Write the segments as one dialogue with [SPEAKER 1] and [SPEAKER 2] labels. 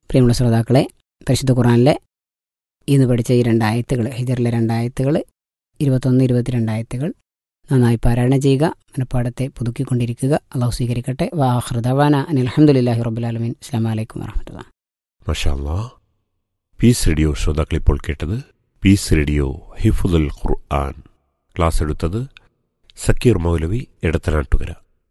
[SPEAKER 1] പ്രിയമുള്ള ശ്രോതാക്കളെ പരിശുദ്ധ ഖുറാനിലെ ഇന്ന് പഠിച്ച ഈ രണ്ടായത്തുകൾ ഹിജറിലെ രണ്ടായത്തുകൾ ഇരുപത്തൊന്ന് ഇരുപത്തിരണ്ടായത്തുകൾ നന്നായി പാരായണം ചെയ്യുക മനപ്പാടത്തെ പുതുക്കിക്കൊണ്ടിരിക്കുക അള്ളാഹു സ്വീകരിക്കട്ടെ വാഹൃദവാന അനിൽ അഹമ്മദില്ലാഹി റബ്ബുലാലമീൻ അസ്ലാം വലൈക്കും വറഹമത്തുള്ള
[SPEAKER 2] മഷാല്ലാ പീസ് റേഡിയോ ശ്രോതാക്കൾ ഇപ്പോൾ കേട്ടത് പീസ് റേഡിയോ ഹിഫുദുൽ ഖുർആൻ ക്ലാസ് എടുത്തത് സക്കീർ മൗലവി എടത്തനാട്ടുകര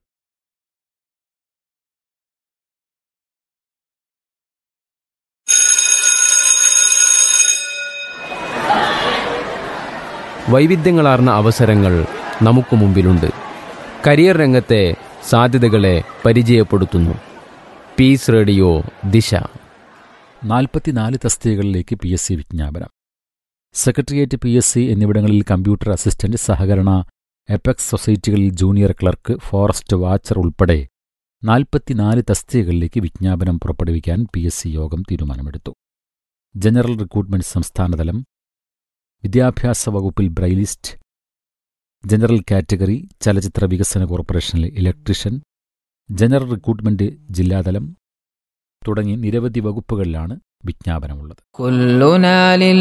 [SPEAKER 3] വൈവിധ്യങ്ങളാർന്ന അവസരങ്ങൾ നമുക്ക് മുമ്പിലുണ്ട് കരിയർ രംഗത്തെ സാധ്യതകളെ പരിചയപ്പെടുത്തുന്നു പീസ് റേഡിയോ ദിശ
[SPEAKER 4] നാൽപ്പത്തിനാല് തസ്തികകളിലേക്ക് പി എസ് സി വിജ്ഞാപനം സെക്രട്ടേറിയറ്റ് പി എസ് സി എന്നിവിടങ്ങളിൽ കമ്പ്യൂട്ടർ അസിസ്റ്റന്റ് സഹകരണ എപെക്സ് സൊസൈറ്റികളിൽ ജൂനിയർ ക്ലർക്ക് ഫോറസ്റ്റ് വാച്ചർ ഉൾപ്പെടെ നാൽപ്പത്തിനാല് തസ്തികകളിലേക്ക് വിജ്ഞാപനം പുറപ്പെടുവിക്കാൻ പി എസ് സി യോഗം തീരുമാനമെടുത്തു ജനറൽ റിക്രൂട്ട്മെന്റ് സംസ്ഥാനതലം വിദ്യാഭ്യാസ വകുപ്പിൽ ബ്രൈലിസ്റ്റ് ജനറൽ കാറ്റഗറി ചലച്ചിത്ര വികസന കോർപ്പറേഷനിൽ ഇലക്ട്രീഷ്യൻ ജനറൽ റിക്രൂട്ട്മെന്റ് ജില്ലാതലം തുടങ്ങി നിരവധി വകുപ്പുകളിലാണ് വിജ്ഞാപനമുള്ളത്
[SPEAKER 5] كلنا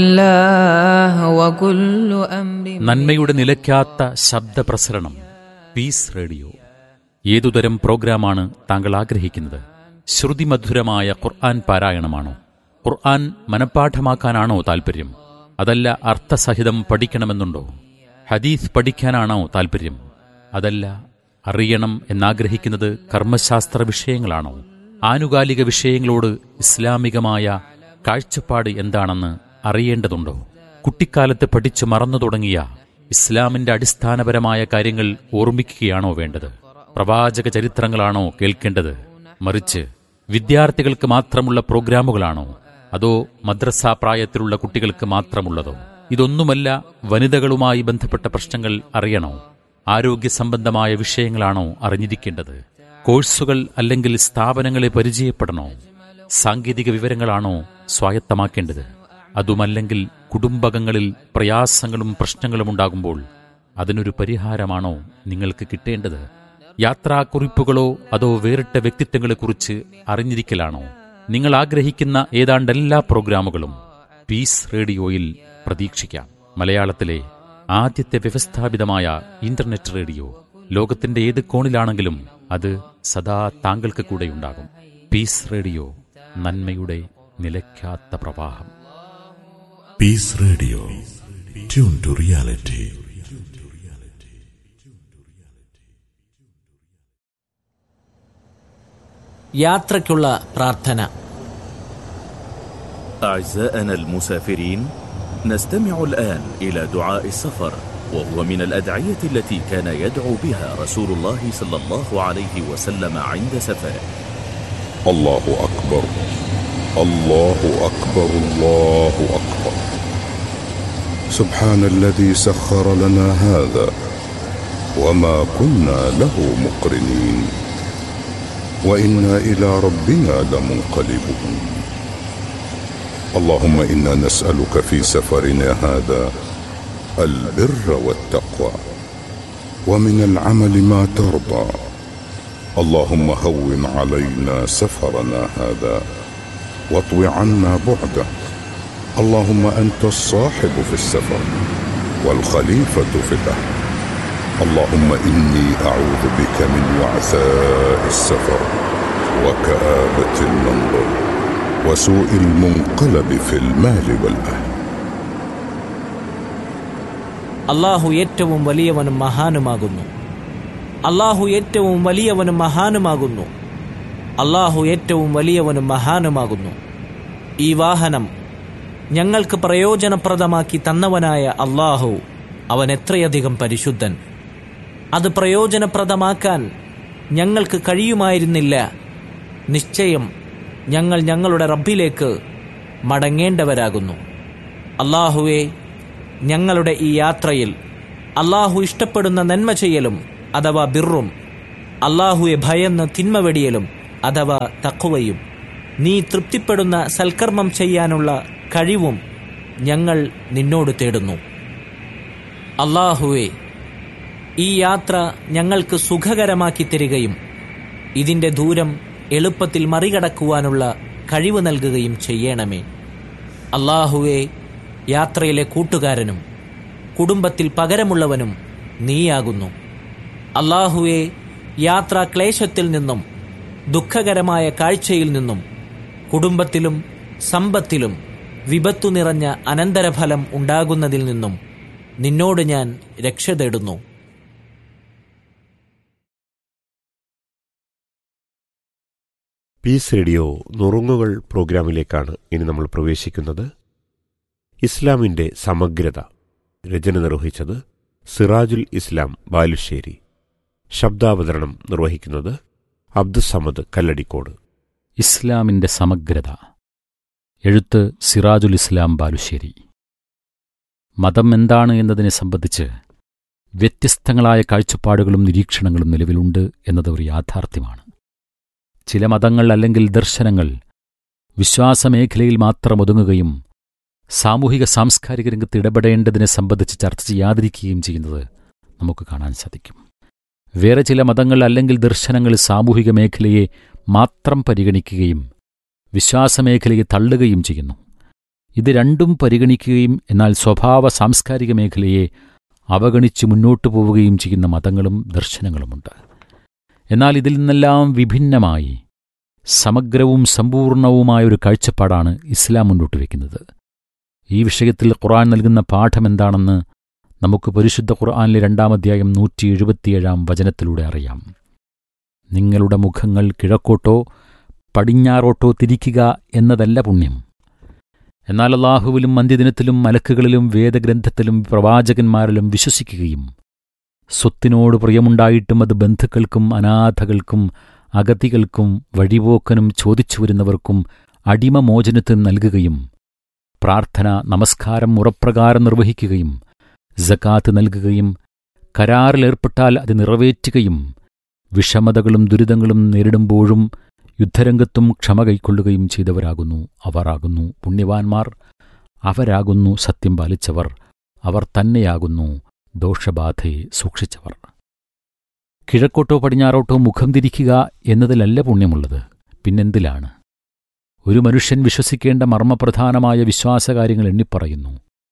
[SPEAKER 5] لله وكل أمر
[SPEAKER 4] നന്മയുടെ നിലയ്ക്കാത്ത ശബ്ദപ്രസരണം പീസ് റേഡിയോ ഏതുതരം പ്രോഗ്രാമാണ് താങ്കൾ ആഗ്രഹിക്കുന്നത് ശ്രുതിമധുരമായ ഖുർആൻ പാരായണമാണോ ഖുർആൻ മനഃപ്പാഠമാക്കാനാണോ താൽപ്പര്യം അതല്ല അർത്ഥസഹിതം പഠിക്കണമെന്നുണ്ടോ ഹദീസ് പഠിക്കാനാണോ താൽപ്പര്യം അതല്ല അറിയണം എന്നാഗ്രഹിക്കുന്നത് കർമ്മശാസ്ത്ര വിഷയങ്ങളാണോ ആനുകാലിക വിഷയങ്ങളോട് ഇസ്ലാമികമായ കാഴ്ചപ്പാട് എന്താണെന്ന് അറിയേണ്ടതുണ്ടോ കുട്ടിക്കാലത്ത് പഠിച്ചു മറന്നു തുടങ്ങിയ ഇസ്ലാമിന്റെ അടിസ്ഥാനപരമായ കാര്യങ്ങൾ ഓർമ്മിക്കുകയാണോ വേണ്ടത് പ്രവാചക ചരിത്രങ്ങളാണോ കേൾക്കേണ്ടത് മറിച്ച് വിദ്യാർത്ഥികൾക്ക് മാത്രമുള്ള പ്രോഗ്രാമുകളാണോ അതോ മദ്രസ പ്രായത്തിലുള്ള കുട്ടികൾക്ക് മാത്രമുള്ളതോ ഇതൊന്നുമല്ല വനിതകളുമായി ബന്ധപ്പെട്ട പ്രശ്നങ്ങൾ അറിയണോ ആരോഗ്യ സംബന്ധമായ വിഷയങ്ങളാണോ അറിഞ്ഞിരിക്കേണ്ടത് കോഴ്സുകൾ അല്ലെങ്കിൽ സ്ഥാപനങ്ങളെ പരിചയപ്പെടണോ സാങ്കേതിക വിവരങ്ങളാണോ സ്വായത്തമാക്കേണ്ടത് അതുമല്ലെങ്കിൽ കുടുംബകങ്ങളിൽ പ്രയാസങ്ങളും പ്രശ്നങ്ങളും ഉണ്ടാകുമ്പോൾ അതിനൊരു പരിഹാരമാണോ നിങ്ങൾക്ക് കിട്ടേണ്ടത് യാത്രാക്കുറിപ്പുകളോ അതോ വേറിട്ട വ്യക്തിത്വങ്ങളെക്കുറിച്ച് അറിഞ്ഞിരിക്കലാണോ നിങ്ങൾ ആഗ്രഹിക്കുന്ന ഏതാണ്ട് എല്ലാ പ്രോഗ്രാമുകളും പീസ് റേഡിയോയിൽ പ്രതീക്ഷിക്കാം മലയാളത്തിലെ ആദ്യത്തെ വ്യവസ്ഥാപിതമായ ഇന്റർനെറ്റ് റേഡിയോ ലോകത്തിന്റെ ഏത് കോണിലാണെങ്കിലും അത് സദാ താങ്കൾക്ക് കൂടെയുണ്ടാകും പീസ് റേഡിയോ നന്മയുടെ നിലയ്ക്കാത്ത പ്രവാഹം
[SPEAKER 6] Peace Radio. Tune to reality.
[SPEAKER 7] യാത്രയ്ക്കുള്ള പ്രാർത്ഥന
[SPEAKER 8] أعزائنا المسافرين نستمع الآن إلى دعاء السفر وهو من الأدعية التي كان يدعو بها رسول الله صلى الله عليه وسلم عند سفره
[SPEAKER 9] الله أكبر الله أكبر الله أكبر سبحان الذي سخر لنا هذا وما كنا له مقرنين وإنا إلى ربنا لمنقلبون اللهم إنا نسألك في سفرنا هذا البر والتقوى ومن العمل ما ترضى اللهم هون علينا سفرنا هذا واطو عنا بعده اللهم انت الصاحب في السفر والخليفه في الاهل اللهم اني اعوذ بك من وعثاء السفر وكابه المنظر وسوء المنقلب في المال والاهل
[SPEAKER 7] അള്ളാഹു ഏറ്റവും വലിയവനും മഹാനുമാകുന്നു അള്ളാഹു ഏറ്റവും വലിയവനും മഹാനുമാകുന്നു അള്ളാഹു ഏറ്റവും വലിയവനും മഹാനുമാകുന്നു ഈ വാഹനം ഞങ്ങൾക്ക് പ്രയോജനപ്രദമാക്കി തന്നവനായ അള്ളാഹു അവൻ എത്രയധികം പരിശുദ്ധൻ അത് പ്രയോജനപ്രദമാക്കാൻ ഞങ്ങൾക്ക് കഴിയുമായിരുന്നില്ല നിശ്ചയം ഞങ്ങൾ ഞങ്ങളുടെ റബ്ബിലേക്ക് മടങ്ങേണ്ടവരാകുന്നു അള്ളാഹുവെ ഞങ്ങളുടെ ഈ യാത്രയിൽ അള്ളാഹു ഇഷ്ടപ്പെടുന്ന നന്മ ചെയ്യലും അഥവാ ബിറും അള്ളാഹുവെ ഭയന്ന് തിന്മ വെടിയലും അഥവാ തക്കുവയും നീ തൃപ്തിപ്പെടുന്ന സൽക്കർമ്മം ചെയ്യാനുള്ള കഴിവും ഞങ്ങൾ നിന്നോട് തേടുന്നു അള്ളാഹുവെ ഈ യാത്ര ഞങ്ങൾക്ക് സുഖകരമാക്കി തരികയും ഇതിൻ്റെ ദൂരം എളുപ്പത്തിൽ മറികടക്കുവാനുള്ള കഴിവ് നൽകുകയും ചെയ്യണമേ അള്ളാഹുവെ യാത്രയിലെ കൂട്ടുകാരനും കുടുംബത്തിൽ പകരമുള്ളവനും നീയാകുന്നു അള്ളാഹുവെ യാത്രാ ക്ലേശത്തിൽ നിന്നും ദുഃഖകരമായ കാഴ്ചയിൽ നിന്നും കുടുംബത്തിലും സമ്പത്തിലും വിപത്തു നിറഞ്ഞ അനന്തരഫലം ഉണ്ടാകുന്നതിൽ നിന്നും നിന്നോട് ഞാൻ രക്ഷ തേടുന്നു
[SPEAKER 2] പീസ് റേഡിയോ നുറുങ്ങുകൾ പ്രോഗ്രാമിലേക്കാണ് ഇനി നമ്മൾ പ്രവേശിക്കുന്നത് ഇസ്ലാമിൻ്റെ സമഗ്രത രചന നിർവഹിച്ചത് സിറാജുൽ ഇസ്ലാം ബാലുശ്ശേരി ശബ്ദാവതരണം നിർവഹിക്കുന്നത് അബ്ദുസമദ് കല്ലടിക്കോട്
[SPEAKER 4] ഇസ്ലാമിന്റെ സമഗ്രത എഴുത്ത് സിറാജുൽ ഇസ്ലാം ബാലുശ്ശേരി മതം എന്താണ് എന്നതിനെ സംബന്ധിച്ച് വ്യത്യസ്തങ്ങളായ കാഴ്ചപ്പാടുകളും നിരീക്ഷണങ്ങളും നിലവിലുണ്ട് എന്നത് ഒരു യാഥാർത്ഥ്യമാണ് ചില മതങ്ങൾ അല്ലെങ്കിൽ ദർശനങ്ങൾ വിശ്വാസമേഖലയിൽ മാത്രം ഒതുങ്ങുകയും സാമൂഹിക സാംസ്കാരിക രംഗത്ത് ഇടപെടേണ്ടതിനെ സംബന്ധിച്ച് ചർച്ച ചെയ്യാതിരിക്കുകയും ചെയ്യുന്നത് നമുക്ക് കാണാൻ സാധിക്കും വേറെ ചില മതങ്ങൾ അല്ലെങ്കിൽ ദർശനങ്ങൾ സാമൂഹിക മേഖലയെ മാത്രം പരിഗണിക്കുകയും വിശ്വാസമേഖലയെ തള്ളുകയും ചെയ്യുന്നു ഇത് രണ്ടും പരിഗണിക്കുകയും എന്നാൽ സ്വഭാവ സാംസ്കാരിക മേഖലയെ അവഗണിച്ച് മുന്നോട്ടു പോവുകയും ചെയ്യുന്ന മതങ്ങളും ദർശനങ്ങളുമുണ്ട് എന്നാൽ ഇതിൽ നിന്നെല്ലാം വിഭിന്നമായി സമഗ്രവും സമ്പൂർണവുമായ ഒരു കാഴ്ചപ്പാടാണ് ഇസ്ലാം മുന്നോട്ട് വയ്ക്കുന്നത് ഈ വിഷയത്തിൽ ഖുർആൻ നൽകുന്ന പാഠമെന്താണെന്ന് നമുക്ക് പരിശുദ്ധ ഖുർആനിലെ രണ്ടാം അധ്യായം നൂറ്റി എഴുപത്തിയേഴാം വചനത്തിലൂടെ അറിയാം നിങ്ങളുടെ മുഖങ്ങൾ കിഴക്കോട്ടോ പടിഞ്ഞാറോട്ടോ തിരിക്കുക എന്നതല്ല പുണ്യം എന്നാൽ അള്ളാഹുവിലും അന്ത്യദിനത്തിലും മലക്കുകളിലും വേദഗ്രന്ഥത്തിലും പ്രവാചകന്മാരിലും വിശ്വസിക്കുകയും സ്വത്തിനോട് പ്രിയമുണ്ടായിട്ടും അത് ബന്ധുക്കൾക്കും അനാഥകൾക്കും അഗതികൾക്കും വഴിപോക്കനും ചോദിച്ചു വരുന്നവർക്കും അടിമമോചനത്തിന് നൽകുകയും പ്രാർത്ഥന നമസ്കാരം മുറപ്രകാരം നിർവഹിക്കുകയും ജക്കാത്ത് നൽകുകയും കരാറിലേർപ്പെട്ടാൽ അത് നിറവേറ്റുകയും വിഷമതകളും ദുരിതങ്ങളും നേരിടുമ്പോഴും യുദ്ധരംഗത്തും ക്ഷമ കൈക്കൊള്ളുകയും ചെയ്തവരാകുന്നു അവരാകുന്നു പുണ്യവാന്മാർ അവരാകുന്നു സത്യം പാലിച്ചവർ അവർ തന്നെയാകുന്നു ദോഷബാധയെ സൂക്ഷിച്ചവർ കിഴക്കോട്ടോ പടിഞ്ഞാറോട്ടോ മുഖം തിരിക്കുക എന്നതിലല്ല പുണ്യമുള്ളത് പിന്നെന്തിലാണ് ഒരു മനുഷ്യൻ വിശ്വസിക്കേണ്ട മർമ്മപ്രധാനമായ വിശ്വാസകാര്യങ്ങൾ എണ്ണിപ്പറയുന്നു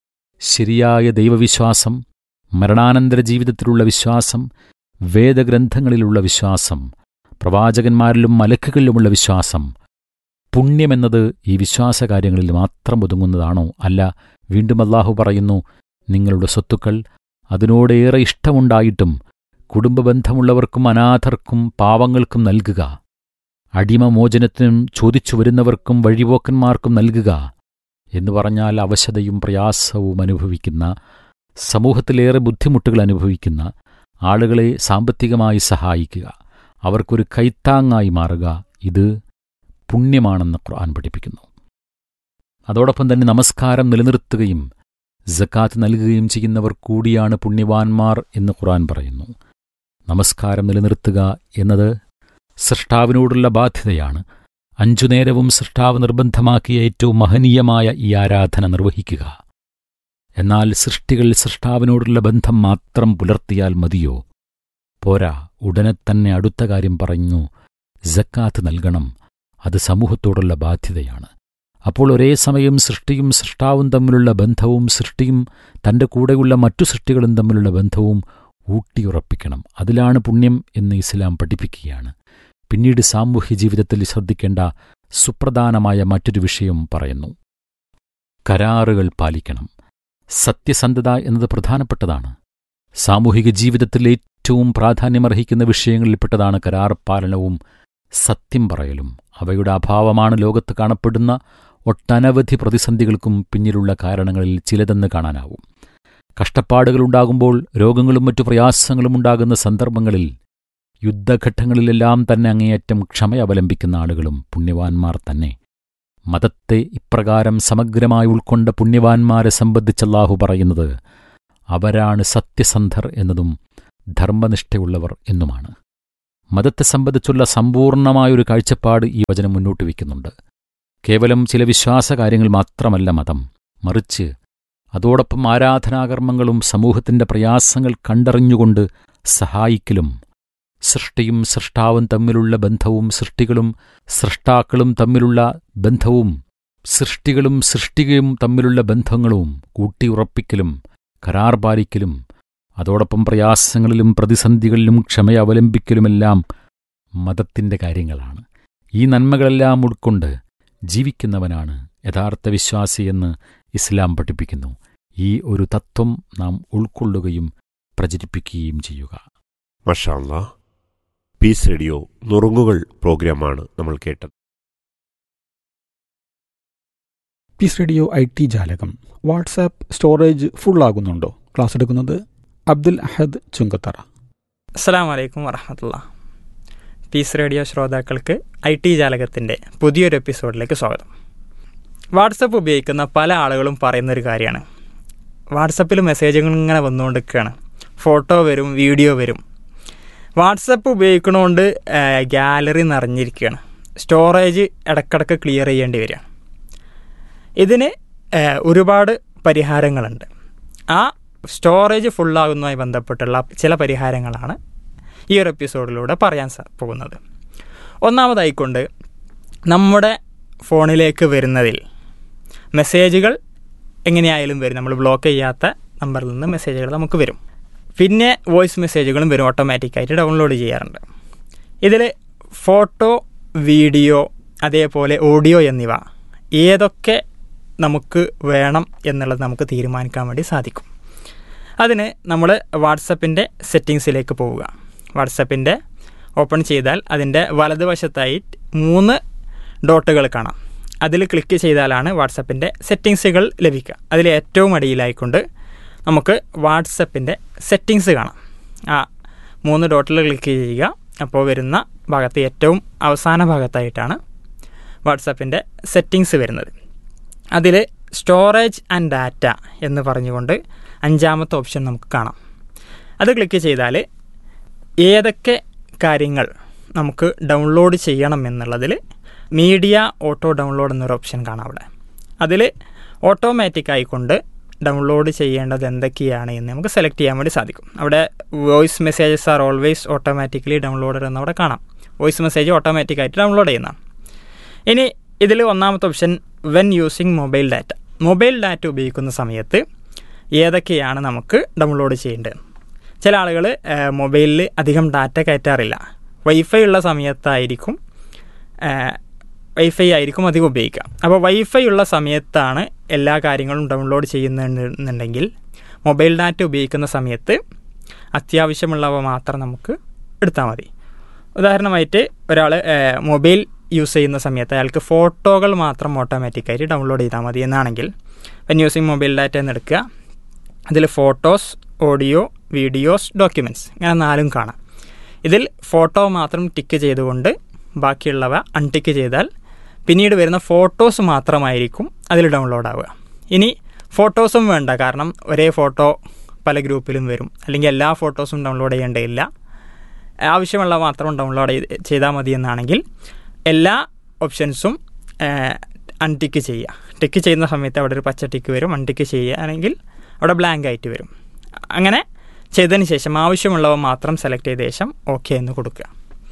[SPEAKER 4] ശരിയായ ദൈവവിശ്വാസം മരണാനന്തര ജീവിതത്തിലുള്ള വിശ്വാസം വേദഗ്രന്ഥങ്ങളിലുള്ള വിശ്വാസം പ്രവാചകന്മാരിലും മലക്കുകളിലുമുള്ള വിശ്വാസം പുണ്യമെന്നത് ഈ വിശ്വാസകാര്യങ്ങളിൽ മാത്രം ഒതുങ്ങുന്നതാണോ അല്ല വീണ്ടും അല്ലാഹു പറയുന്നു നിങ്ങളുടെ സ്വത്തുക്കൾ അതിനോടേറെ ഇഷ്ടമുണ്ടായിട്ടും കുടുംബബന്ധമുള്ളവർക്കും അനാഥർക്കും പാവങ്ങൾക്കും നൽകുക അടിമമോചനത്തിനും ചോദിച്ചു വരുന്നവർക്കും വഴിപോക്കന്മാർക്കും നൽകുക എന്ന് പറഞ്ഞാൽ അവശതയും പ്രയാസവും അനുഭവിക്കുന്ന സമൂഹത്തിലേറെ ബുദ്ധിമുട്ടുകൾ അനുഭവിക്കുന്ന ആളുകളെ സാമ്പത്തികമായി സഹായിക്കുക അവർക്കൊരു കൈത്താങ്ങായി മാറുക ഇത് പുണ്യമാണെന്ന് ഖുർആൻ പഠിപ്പിക്കുന്നു അതോടൊപ്പം തന്നെ നമസ്കാരം നിലനിർത്തുകയും ജക്കാത്ത് നൽകുകയും ചെയ്യുന്നവർ കൂടിയാണ് പുണ്യവാന്മാർ എന്ന് ഖുർആൻ പറയുന്നു നമസ്കാരം നിലനിർത്തുക എന്നത് സൃഷ്ടാവിനോടുള്ള ബാധ്യതയാണ് അഞ്ചു നേരവും സൃഷ്ടാവ് നിർബന്ധമാക്കിയ ഏറ്റവും മഹനീയമായ ഈ ആരാധന നിർവഹിക്കുക എന്നാൽ സൃഷ്ടികൾ സൃഷ്ടാവിനോടുള്ള ബന്ധം മാത്രം പുലർത്തിയാൽ മതിയോ പോരാ ഉടനെ തന്നെ അടുത്ത കാര്യം പറഞ്ഞു ജക്കാത്ത് നൽകണം അത് സമൂഹത്തോടുള്ള ബാധ്യതയാണ് അപ്പോൾ ഒരേ സമയം സൃഷ്ടിയും സൃഷ്ടാവും തമ്മിലുള്ള ബന്ധവും സൃഷ്ടിയും തന്റെ കൂടെയുള്ള മറ്റു സൃഷ്ടികളും തമ്മിലുള്ള ബന്ധവും ഊട്ടിയുറപ്പിക്കണം അതിലാണ് പുണ്യം എന്ന് ഇസ്ലാം പഠിപ്പിക്കുകയാണ് പിന്നീട് സാമൂഹ്യ ജീവിതത്തിൽ ശ്രദ്ധിക്കേണ്ട സുപ്രധാനമായ മറ്റൊരു വിഷയം പറയുന്നു കരാറുകൾ പാലിക്കണം സത്യസന്ധത എന്നത് പ്രധാനപ്പെട്ടതാണ് സാമൂഹിക ജീവിതത്തിൽ ഏറ്റവും പ്രാധാന്യമർഹിക്കുന്ന വിഷയങ്ങളിൽപ്പെട്ടതാണ് കരാർ പാലനവും സത്യം പറയലും അവയുടെ അഭാവമാണ് ലോകത്ത് കാണപ്പെടുന്ന ഒട്ടനവധി പ്രതിസന്ധികൾക്കും പിന്നിലുള്ള കാരണങ്ങളിൽ ചിലതെന്ന് കാണാനാവും കഷ്ടപ്പാടുകളുണ്ടാകുമ്പോൾ രോഗങ്ങളും മറ്റു പ്രയാസങ്ങളും ഉണ്ടാകുന്ന സന്ദർഭങ്ങളിൽ യുദ്ധഘട്ടങ്ങളിലെല്ലാം തന്നെ അങ്ങേയറ്റം ക്ഷമയവലംബിക്കുന്ന ആളുകളും പുണ്യവാന്മാർ തന്നെ മതത്തെ ഇപ്രകാരം സമഗ്രമായി ഉൾക്കൊണ്ട പുണ്യവാന്മാരെ സംബന്ധിച്ചല്ലാഹു പറയുന്നത് അവരാണ് സത്യസന്ധർ എന്നതും ധർമ്മനിഷ്ഠയുള്ളവർ എന്നുമാണ് മതത്തെ സംബന്ധിച്ചുള്ള സമ്പൂർണമായൊരു കാഴ്ചപ്പാട് ഈ വചനം മുന്നോട്ട് വയ്ക്കുന്നുണ്ട് കേവലം ചില വിശ്വാസകാര്യങ്ങൾ മാത്രമല്ല മതം മറിച്ച് അതോടൊപ്പം ആരാധനാകർമ്മങ്ങളും സമൂഹത്തിന്റെ പ്രയാസങ്ങൾ കണ്ടറിഞ്ഞുകൊണ്ട് സഹായിക്കലും സൃഷ്ടിയും സൃഷ്ടാവും തമ്മിലുള്ള ബന്ധവും സൃഷ്ടികളും സൃഷ്ടാക്കളും തമ്മിലുള്ള ബന്ധവും സൃഷ്ടികളും സൃഷ്ടികയും തമ്മിലുള്ള ബന്ധങ്ങളും കൂട്ടിയുറപ്പിക്കലും കരാർ പാലിക്കലും അതോടൊപ്പം പ്രയാസങ്ങളിലും പ്രതിസന്ധികളിലും ക്ഷമ അവലംബിക്കലുമെല്ലാം മതത്തിന്റെ കാര്യങ്ങളാണ് ഈ നന്മകളെല്ലാം ഉൾക്കൊണ്ട് ജീവിക്കുന്നവനാണ് യഥാർത്ഥ വിശ്വാസിയെന്ന് ഇസ്ലാം പഠിപ്പിക്കുന്നു ഈ ഒരു തത്വം നാം ഉൾക്കൊള്ളുകയും പ്രചരിപ്പിക്കുകയും ചെയ്യുക
[SPEAKER 2] മഷാല്ല പീസ് റേഡിയോ നുറുങ്ങുകൾ പ്രോഗ്രാമാണ് നമ്മൾ കേട്ടത്
[SPEAKER 10] peace radio I T Jalakam WhatsApp storage full ആകുന്നുണ്ടോ ക്ലാസ് എടുക്കുന്നത് അബ്ദുൽ അഹദ് ചുങ്കത്തറ
[SPEAKER 11] അസ്സാം വലൈക്കും വറഹമത്തുള്ള പീസ് റേഡിയോ ശ്രോതാക്കൾക്ക് ഐ ടി ജാലകത്തിൻ്റെ പുതിയൊരു എപ്പിസോഡിലേക്ക് സ്വാഗതം വാട്സപ്പ് ഉപയോഗിക്കുന്ന പല ആളുകളും പറയുന്നൊരു കാര്യമാണ് വാട്സപ്പിൽ മെസ്സേജുകൾ ഇങ്ങനെ വന്നുകൊണ്ടിരിക്കുകയാണ് ഫോട്ടോ വരും വീഡിയോ വരും വാട്സപ്പ് ഉപയോഗിക്കണോണ്ട് ഗാലറി നിറഞ്ഞിരിക്കുകയാണ് സ്റ്റോറേജ് ഇടക്കിടക്ക് ക്ലിയർ ചെയ്യേണ്ടി വരികയാണ് ഇതിന് ഏഹ്, ഒരുപാട് പരിഹാരങ്ങളുണ്ട് ആ സ്റ്റോറേജ് ഫുള്ളാകുന്നതുമായി ബന്ധപ്പെട്ടുള്ള ചില പരിഹാരങ്ങളാണ് ഈ ഒരു എപ്പിസോഡിലൂടെ പറയാൻ സാ പോകുന്നത് ഒന്നാമതായിക്കൊണ്ട് നമ്മുടെ ഫോണിലേക്ക് വരുന്നതിൽ മെസ്സേജുകൾ എങ്ങനെയായാലും വരും നമ്മൾ ബ്ലോക്ക് ചെയ്യാത്ത നമ്പറിൽ നിന്ന് മെസ്സേജുകൾ നമുക്ക് വരും പിന്നെ വോയിസ് മെസ്സേജുകളും വരും ഓട്ടോമാറ്റിക്കായിട്ട് ഡൗൺലോഡ് ചെയ്യാറുണ്ട് ഇതിൽ ഫോട്ടോ വീഡിയോ അതേപോലെ ഓഡിയോ എന്നിവ ഏതൊക്കെ നമുക്ക് വേണം എന്നുള്ളത് നമുക്ക് തീരുമാനിക്കാൻ വേണ്ടി സാധിക്കും അതിന് നമ്മൾ വാട്സപ്പിൻ്റെ സെറ്റിങ്സിലേക്ക് പോവുക വാട്സപ്പിൻ്റെ ഓപ്പൺ ചെയ്താൽ അതിൻ്റെ വലതുവശത്തായി മൂന്ന് ഡോട്ടുകൾ കാണാം അതിൽ ക്ലിക്ക് ചെയ്താലാണ് വാട്സപ്പിൻ്റെ സെറ്റിങ്സുകൾ ലഭിക്കുക അതിൽ ഏറ്റവും അടിയിലായിക്കൊണ്ട് നമുക്ക് വാട്സപ്പിൻ്റെ സെറ്റിങ്സ് കാണാം ആ മൂന്ന് ഡോട്ടിൽ ക്ലിക്ക് ചെയ്യുക അപ്പോൾ വരുന്ന ഭാഗത്ത് ഏറ്റവും അവസാന ഭാഗത്തായിട്ടാണ് വാട്സപ്പിൻ്റെ സെറ്റിങ്സ് വരുന്നത് അതിൽ സ്റ്റോറേജ് ആൻഡ് ഡാറ്റ എന്ന് പറഞ്ഞുകൊണ്ട് അഞ്ചാമത്തെ ഓപ്ഷൻ നമുക്ക് കാണാം അത് ക്ലിക്ക് ചെയ്താൽ ഏതൊക്കെ കാര്യങ്ങൾ നമുക്ക് ഡൗൺലോഡ് ചെയ്യണം എന്നുള്ളതിൽ മീഡിയ ഓട്ടോ ഡൗൺലോഡ് എന്നൊരു ഓപ്ഷൻ കാണാം അവിടെ അതിൽ ഓട്ടോമാറ്റിക് ആയിക്കൊണ്ട് ഡൗൺലോഡ് ചെയ്യേണ്ടത് എന്തൊക്കെയാണ് എന്ന് നമുക്ക് സെലക്ട് ചെയ്യാൻ വേണ്ടി സാധിക്കും അവിടെ voice messages are always automatically downloaded എന്ന് അവിടെ കാണാം വോയിസ് മെസ്സേജ് ഓട്ടോമാറ്റിക്കായിട്ട് ഡൗൺലോഡ് ചെയ്യുന്നതാണ് ഇനി ഇതിൽ ഒന്നാമത്തെ option when using mobile data mobile data ഉപയോഗിക്കുന്ന സമയത്ത് ഏതൊക്കെയാണ് നമുക്ക് ഡൗൺലോഡ് ചെയ്യേണ്ടത് ചില ആളുകൾ മൊബൈലിൽ അധികം ഡാറ്റ കയറ്റാറില്ല വൈഫൈ ഉള്ള സമയത്തായിരിക്കും വൈഫൈ ആയിരിക്കും അധികം ഉപയോഗിക്കുക അപ്പോൾ വൈഫൈ ഉള്ള സമയത്താണ് എല്ലാ കാര്യങ്ങളും ഡൗൺലോഡ് ചെയ്യുന്നുണ്ടെങ്കിൽ മൊബൈൽ ഡാറ്റ ഉപയോഗിക്കുന്ന സമയത്ത് അത്യാവശ്യമുള്ളവ മാത്രം നമുക്ക് എടുത്താൽ മതി ഉദാഹരണമായിട്ട് ഒരാൾ മൊബൈൽ യൂസ് ചെയ്യുന്ന സമയത്ത് അയാൾക്ക് ഫോട്ടോകൾ മാത്രം ഓട്ടോമാറ്റിക്കായിട്ട് ഡൗൺലോഡ് ചെയ്താൽ മതി എന്നാണെങ്കിൽ വെൻ യൂസിങ് മൊബൈൽ ഡാറ്റ എന്ന് എടുക്കുക അതിൽ ഫോട്ടോസ് ഓഡിയോ വീഡിയോസ് ഡോക്യുമെൻറ്റ്സ് ഇങ്ങനെ നാലും കാണാം ഇതിൽ ഫോട്ടോ മാത്രം ടിക്ക് ചെയ്തുകൊണ്ട് ബാക്കിയുള്ളവ അൺടിക്ക് ചെയ്താൽ പിന്നീട് വരുന്ന ഫോട്ടോസ് മാത്രമായിരിക്കും അതിൽ ഡൗൺലോഡ് ആവുക ഇനി ഫോട്ടോസും വേണ്ട കാരണം ഒരേ ഫോട്ടോ പല ഗ്രൂപ്പിലും വരും അല്ലെങ്കിൽ എല്ലാ ഫോട്ടോസും ഡൗൺലോഡ് ചെയ്യേണ്ടതില്ല ആവശ്യമുള്ള മാത്രം ഡൗൺലോഡ് ചെയ്താൽ മതി എന്നാണെങ്കിൽ എല്ലാ ഓപ്ഷൻസും അൺടിക്ക് ചെയ്യുക ടിക്ക് ചെയ്യുന്ന സമയത്ത് അവിടെ ഒരു പച്ച ടിക്ക് വരും അൺടിക്ക് ചെയ്യുകയാണെങ്കിൽ അവിടെ ബ്ലാങ്ക് ആയിട്ട് വരും അങ്ങനെ ചെയ്തതിന് ശേഷം ആവശ്യമുള്ളവ മാത്രം സെലക്ട് ചെയ്ത ശേഷം ഓക്കെ എന്ന് കൊടുക്കുക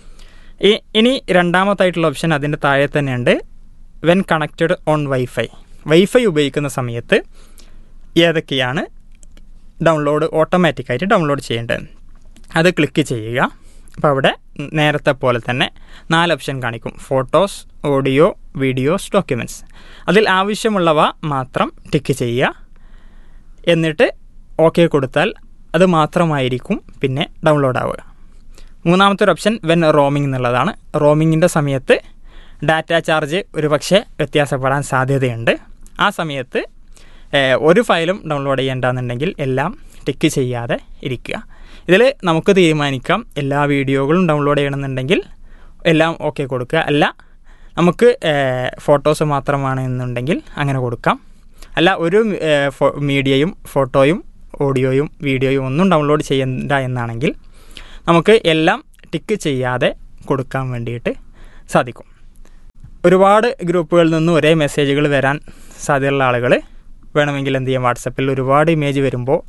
[SPEAKER 11] ഈ ഇനി രണ്ടാമത്തായിട്ടുള്ള ഓപ്ഷൻ അതിൻ്റെ താഴെ തന്നെയുണ്ട് when connected on WiFi WiFi ഉപയോഗിക്കുന്ന സമയത്ത് ഏതൊക്കെയാണ് ഡൗൺലോഡ് ഓട്ടോമാറ്റിക്കായിട്ട് ഡൗൺലോഡ് ചെയ്യേണ്ടത് അത് ക്ലിക്ക് ചെയ്യുക അപ്പോൾ അവിടെ നേരത്തെ പോലെ തന്നെ നാല് ഓപ്ഷൻ കാണിക്കും ഫോട്ടോസ് ഓഡിയോ വീഡിയോസ് ഡോക്യുമെൻറ്റ്സ് അതിൽ ആവശ്യമുള്ളവ മാത്രം ടിക്ക് ചെയ്യുക എന്നിട്ട് ഓക്കെ കൊടുത്താൽ അത് മാത്രമായിരിക്കും പിന്നെ ഡൗൺലോഡ് ആവുക മൂന്നാമത്തെ ഒരു ഓപ്ഷൻ വെൻ റോമിംഗ് എന്നുള്ളതാണ് റോമിങ്ങിൻ്റെ സമയത്ത് ഡാറ്റ ചാർജ് ഒരു പക്ഷേ വ്യത്യാസപ്പെടാൻ സാധ്യതയുണ്ട് ആ സമയത്ത് ഒരു ഫയലും ഡൗൺലോഡ് ചെയ്യേണ്ടെന്നുണ്ടെങ്കിൽ എല്ലാം ടിക്ക് ചെയ്യാതെ ഇരിക്കുക ഇതിൽ നമുക്ക് തീരുമാനിക്കാം എല്ലാ വീഡിയോകളും ഡൗൺലോഡ് ചെയ്യണമെന്നുണ്ടെങ്കിൽ എല്ലാം ഓക്കെ കൊടുക്കുക അല്ല നമുക്ക് ഫോട്ടോസ് മാത്രമാണ് എന്നുണ്ടെങ്കിൽ അങ്ങനെ കൊടുക്കാം അല്ല ഒരു മീഡിയയും ഫോട്ടോയും ഓഡിയോയും വീഡിയോയും ഒന്നും ഡൗൺലോഡ് ചെയ്യണ്ട എന്നാണെങ്കിൽ നമുക്ക് എല്ലാം ടിക്ക് ചെയ്യാതെ കൊടുക്കാൻ വേണ്ടിയിട്ട് സാധിക്കും ഒരുപാട് ഗ്രൂപ്പുകളിൽ നിന്നും ഒരേ മെസ്സേജുകൾ വരാൻ സാധ്യതയുള്ള ആളുകൾ വേണമെങ്കിൽ എന്ത് ചെയ്യാം വാട്സപ്പിൽ ഒരുപാട് ഇമേജ് വരുമ്പോൾ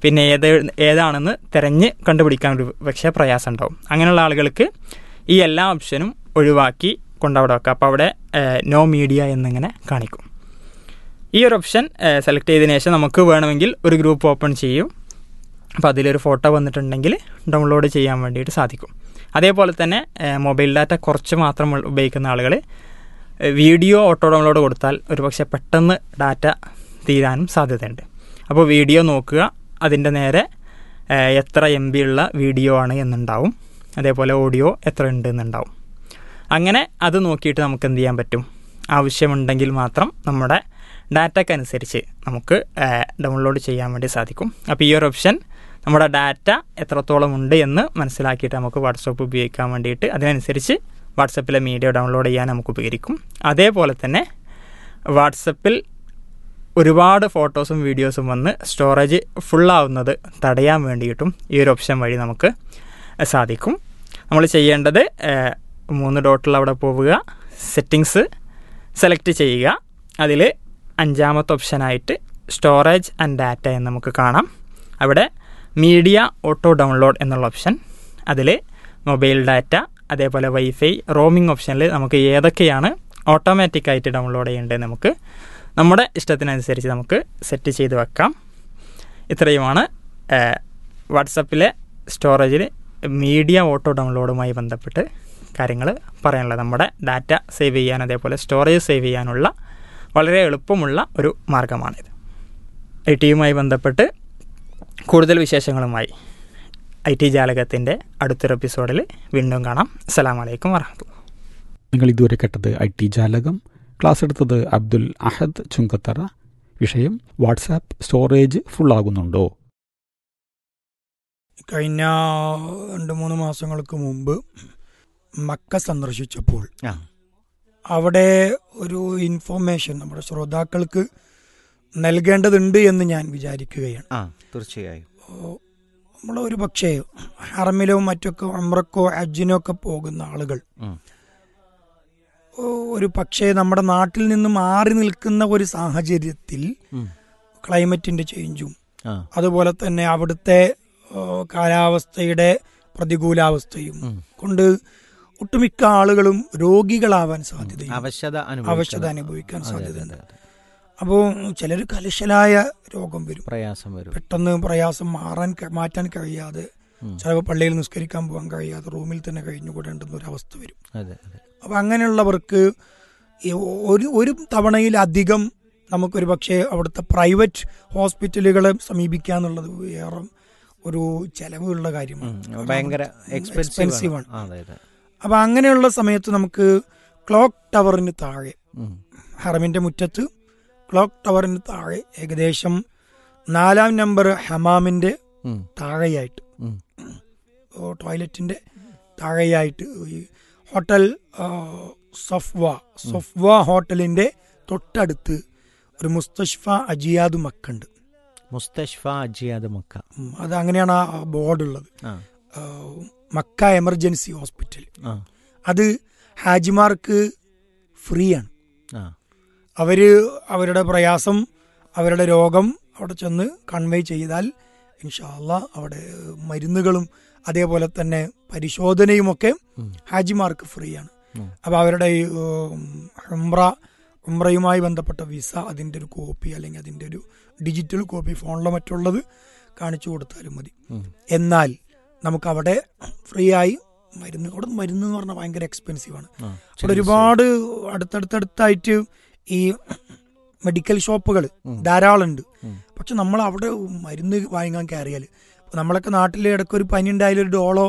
[SPEAKER 11] പിന്നെ ഏത് ഏതാണെന്ന് തിരഞ്ഞ് കണ്ടുപിടിക്കാൻ ഒരു പക്ഷേ പ്രയാസം ഉണ്ടാവും അങ്ങനെയുള്ള ആളുകൾക്ക് ഈ എല്ലാ ഓപ്ഷനും ഒഴിവാക്കി കൊണ്ടവിടെ വെക്കാം അപ്പോൾ അവിടെ നോ മീഡിയ എന്നിങ്ങനെ കാണിക്കും ഈ ഒരു ഓപ്ഷൻ സെലക്ട് ചെയ്തതിന് ശേഷം നമുക്ക് വേണമെങ്കിൽ ഒരു ഗ്രൂപ്പ് ഓപ്പൺ ചെയ്യും അപ്പോൾ അതിലൊരു ഫോട്ടോ വന്നിട്ടുണ്ടെങ്കിൽ ഡൗൺലോഡ് ചെയ്യാൻ വേണ്ടിയിട്ട് സാധിക്കും അതേപോലെ തന്നെ മൊബൈൽ ഡാറ്റ കുറച്ച് മാത്രം ഉപയോഗിക്കുന്ന ആളുകൾ വീഡിയോ ഓട്ടോ ഡൗൺലോഡ് കൊടുത്താൽ ഒരുപക്ഷെ പെട്ടെന്ന് ഡാറ്റ തീരാനും സാധ്യതയുണ്ട് അപ്പോൾ വീഡിയോ നോക്കുക അതിൻ്റെ നേരെ ഏഹ്, എത്ര എം ബി ഉള്ള വീഡിയോ ആണ് എന്നുണ്ടാവും അതേപോലെ ഓഡിയോ എത്ര ഉണ്ട് എന്നുണ്ടാവും അങ്ങനെ അത് നോക്കിയിട്ട് നമുക്ക് എന്ത് ചെയ്യാൻ പറ്റും ആവശ്യമുണ്ടെങ്കിൽ മാത്രം നമ്മുടെ ഡാറ്റക്കനുസരിച്ച് നമുക്ക് ഏഹ്, ഡൗൺലോഡ് ചെയ്യാൻ വേണ്ടി സാധിക്കും അപ്പോൾ ഈ ഒരു ഓപ്ഷൻ നമ്മുടെ ഡാറ്റ എത്രത്തോളം ഉണ്ട് എന്ന് മനസ്സിലാക്കിയിട്ട് നമുക്ക് വാട്സപ്പ് ഉപയോഗിക്കാൻ വേണ്ടിയിട്ട് അതിനനുസരിച്ച് വാട്സപ്പിലെ മീഡിയ ഡൗൺലോഡ് ചെയ്യാൻ നമുക്ക് ഉപകരിക്കും അതേപോലെ തന്നെ വാട്സപ്പിൽ ഒരുപാട് ഫോട്ടോസും വീഡിയോസും വന്ന് സ്റ്റോറേജ് ഫുള്ളാവുന്നത് തടയാൻ വേണ്ടിയിട്ടും ഈ ഒരു ഓപ്ഷൻ വഴി നമുക്ക് സാധിക്കും നമ്മൾ ചെയ്യേണ്ടത് ഏഹ്, മൂന്ന് ഡോട്ടിൽ അവിടെ പോവുക സെറ്റിങ്സ് സെലക്ട് ചെയ്യുക അതിൽ അഞ്ചാമത്തെ ഓപ്ഷനായിട്ട് സ്റ്റോറേജ് ആൻഡ് ഡാറ്റ എന്ന് നമുക്ക് കാണാം അവിടെ മീഡിയ ഓട്ടോ ഡൗൺലോഡ് എന്നുള്ള ഓപ്ഷൻ അതിൽ മൊബൈൽ ഡാറ്റ അതേപോലെ വൈഫൈ റോമിംഗ് ഓപ്ഷനിൽ നമുക്ക് ഏതൊക്കെയാണ് ഓട്ടോമാറ്റിക്കായിട്ട് ഡൗൺലോഡ് ചെയ്യേണ്ടത് നമുക്ക് നമ്മുടെ ഇഷ്ടത്തിനനുസരിച്ച് നമുക്ക് സെറ്റ് ചെയ്ത് വെക്കാം ഇത്രയുമാണ് ഏഹ്, വാട്സപ്പിലെ സ്റ്റോറേജിൽ മീഡിയ ഓട്ടോ ഡൗൺലോഡുമായി ബന്ധപ്പെട്ട് കാര്യങ്ങൾ പറയാനുള്ളത് നമ്മുടെ ഡാറ്റ സേവ് ചെയ്യാൻ അതേപോലെ സ്റ്റോറേജ് സേവ് ചെയ്യാനുള്ള വളരെ എളുപ്പമുള്ള ഒരു മാർഗമാണിത് ഐ ടിയുമായി ബന്ധപ്പെട്ട് കൂടുതൽ വിശേഷങ്ങളുമായി ഐ ടി ജാലകത്തിൻ്റെ അടുത്തൊരു എപ്പിസോഡിൽ വീണ്ടും കാണാം അസ്സലാം വലൈക്കും വർഹമത്തുള്ള
[SPEAKER 10] നിങ്ങൾ ഇതുവരെ കേട്ടത് ഐ ടി ജാലകം ക്ലാസ് എടുത്തത് അബ്ദുൽ അഹദ് ചുങ്കത്തറ വിഷയം വാട്സാപ്പ് സ്റ്റോറേജ് ഫുൾ ആകുന്നുണ്ടോ
[SPEAKER 12] കഴിഞ്ഞ രണ്ട് മൂന്ന് മാസങ്ങൾക്ക് മുമ്പ് മക്ക സന്ദർശിച്ചപ്പോൾ
[SPEAKER 13] ആ.
[SPEAKER 12] അവിടെ ഒരു ഇൻഫോർമേഷൻ നമ്മുടെ ശ്രോതാക്കൾക്ക് നൽകേണ്ടതുണ്ട് എന്ന് ഞാൻ വിചാരിക്കുകയാണ്
[SPEAKER 13] ആ തീർച്ചയായും
[SPEAKER 12] നമ്മൾ ഒരു പക്ഷേ ഹറമിലോ മറ്റൊക്കെ അമ്രക്കോ ഹജ്ജിനോ ഒക്കെ പോകുന്ന ആളുകൾ
[SPEAKER 13] ഉം.
[SPEAKER 12] ഓ, ഒരു പക്ഷേ നമ്മുടെ നാട്ടിൽ നിന്ന് മാറി നിൽക്കുന്ന ഒരു സാഹചര്യത്തിൽ
[SPEAKER 13] ഉം.
[SPEAKER 12] ക്ലൈമറ്റിന്റെ ചേഞ്ചും
[SPEAKER 13] ആ.
[SPEAKER 12] അതുപോലെ തന്നെ അവിടുത്തെ ഓ, കാലാവസ്ഥയുടെ പ്രതികൂലാവസ്ഥയും
[SPEAKER 13] ഉം.
[SPEAKER 12] കൊണ്ട് ഒട്ടുമിക്ക ആളുകളും രോഗികളാവാൻ സാധ്യതയുണ്ട്
[SPEAKER 13] അവശത
[SPEAKER 12] അവശത
[SPEAKER 13] അനുഭവിക്കുന്ന-
[SPEAKER 12] അനുഭവിക്കാൻ
[SPEAKER 13] അതെ,
[SPEAKER 12] സാധ്യതയുണ്ട്
[SPEAKER 13] അതെ, അതെ.
[SPEAKER 12] അപ്പോൾ ചിലർ കലശലായ രോഗം വരും
[SPEAKER 13] പ്രയാസം വരും
[SPEAKER 12] പെട്ടെന്ന് പ്രയാസം മാറാൻ ക- മാറ്റാൻ കഴിയാതെ
[SPEAKER 13] ഉം.
[SPEAKER 12] ചിലപ്പോൾ പള്ളിയിൽ നിസ്കരിക്കാൻ പോകാൻ കഴിയാതെ റൂമിൽ തന്നെ കഴിഞ്ഞുകൂടേണ്ടുന്ന ഒരു അവസ്ഥ വരും
[SPEAKER 13] അതെ അതെ
[SPEAKER 12] അപ്പം അങ്ങനെയുള്ളവർക്ക് ഈ ഒരു ഒരു തവണയിലധികം നമുക്കൊരു പക്ഷേ അവിടുത്തെ പ്രൈവറ്റ് ഹോസ്പിറ്റലുകളെ സമീപിക്കുക എന്നുള്ളത് ഏറെ ഒരു ചെലവുള്ള കാര്യമാണ്
[SPEAKER 13] ഉം. ഭയങ്കര
[SPEAKER 12] എക്സ്പെൻസീവ്
[SPEAKER 13] എക്സ്പെൻസീവ്
[SPEAKER 12] ആണ്
[SPEAKER 13] അതെ അതെ
[SPEAKER 12] അപ്പം അങ്ങനെയുള്ള സമയത്ത് നമുക്ക് ക്ലോക്ക് ടവറിന് താഴെ
[SPEAKER 13] ഉം.
[SPEAKER 12] ഹറമിന്റെ മുറ്റത്ത് ക്ലോക്ക് ടവറിന് താഴെ ഏകദേശം നാലാം നമ്പർ ഹമാമിന്റെ
[SPEAKER 13] ഉം.
[SPEAKER 12] താഴെയായിട്ട്
[SPEAKER 13] ഉം.
[SPEAKER 12] ഓ, ടോയ്ലറ്റിന്റെ താഴെയായിട്ട് ഈ ഹോട്ടൽ ആ, സഫ്വ സഫ്വ ഹോട്ടലിന്റെ തൊട്ടടുത്ത് ഒരു മുസ്തഷ്ഫ അജിയാദ് മക്കുണ്ട്
[SPEAKER 13] മുസ്തഷ്ഫ അജിയാദ് മക്ക
[SPEAKER 12] ഉം, അത് അങ്ങനെയാണ് ആ ബോർഡ് ഉള്ളത്
[SPEAKER 13] ആ
[SPEAKER 12] ആ, മക്ക എമർജൻസി ഹോസ്പിറ്റൽ
[SPEAKER 13] ആ
[SPEAKER 12] അത് ഹാജിമാർക്ക് ഫ്രീ ആണ്
[SPEAKER 13] ആ
[SPEAKER 12] അവര് അവരുടെ പ്രയാസം അവരുടെ രോഗം അവിടെ ചെന്ന് കൺവേ ചെയ്താൽ ഇൻഷാല്ല അവിടെ മരുന്നുകളും അതേപോലെ തന്നെ പരിശോധനയുമൊക്കെ
[SPEAKER 13] ഉം.
[SPEAKER 12] ഹാജിമാർക്ക് ഫ്രീ ആണ്
[SPEAKER 13] ഉം.
[SPEAKER 12] അപ്പോൾ അവരുടെ ഈ ഉം, ഉംറ ഉംറയുമായി ബന്ധപ്പെട്ട വിസ അതിൻ്റെ ഒരു കോപ്പി അല്ലെങ്കിൽ അതിൻ്റെ ഒരു ഡിജിറ്റൽ കോപ്പി ഫോണിലോ മറ്റുള്ളത് കാണിച്ചു കൊടുത്താലും മതി
[SPEAKER 13] ഉം.
[SPEAKER 12] എന്നാൽ നമുക്ക് അവിടെ ഫ്രീ ആയി മരുന്ന് അവിടെ മരുന്ന് എന്ന് പറഞ്ഞാൽ ഭയങ്കര എക്സ്പെൻസീവ് ആണ്
[SPEAKER 13] ആ,
[SPEAKER 12] അവിടെ ഒരുപാട് അടുത്തടുത്തടുത്തായിട്ട് ഈ മെഡിക്കൽ ഷോപ്പുകൾ
[SPEAKER 13] ഉം.
[SPEAKER 12] ധാരാളം ഉണ്ട്
[SPEAKER 13] ഉം.
[SPEAKER 12] പക്ഷെ നമ്മൾ അവിടെ മരുന്ന് വാങ്ങാൻ കയറിയാൽ ഇപ്പൊ നമ്മളൊക്കെ നാട്ടിൽ ഇടയ്ക്ക് ഒരു പനി ഉണ്ടായാലും ഒരു ഡോളോ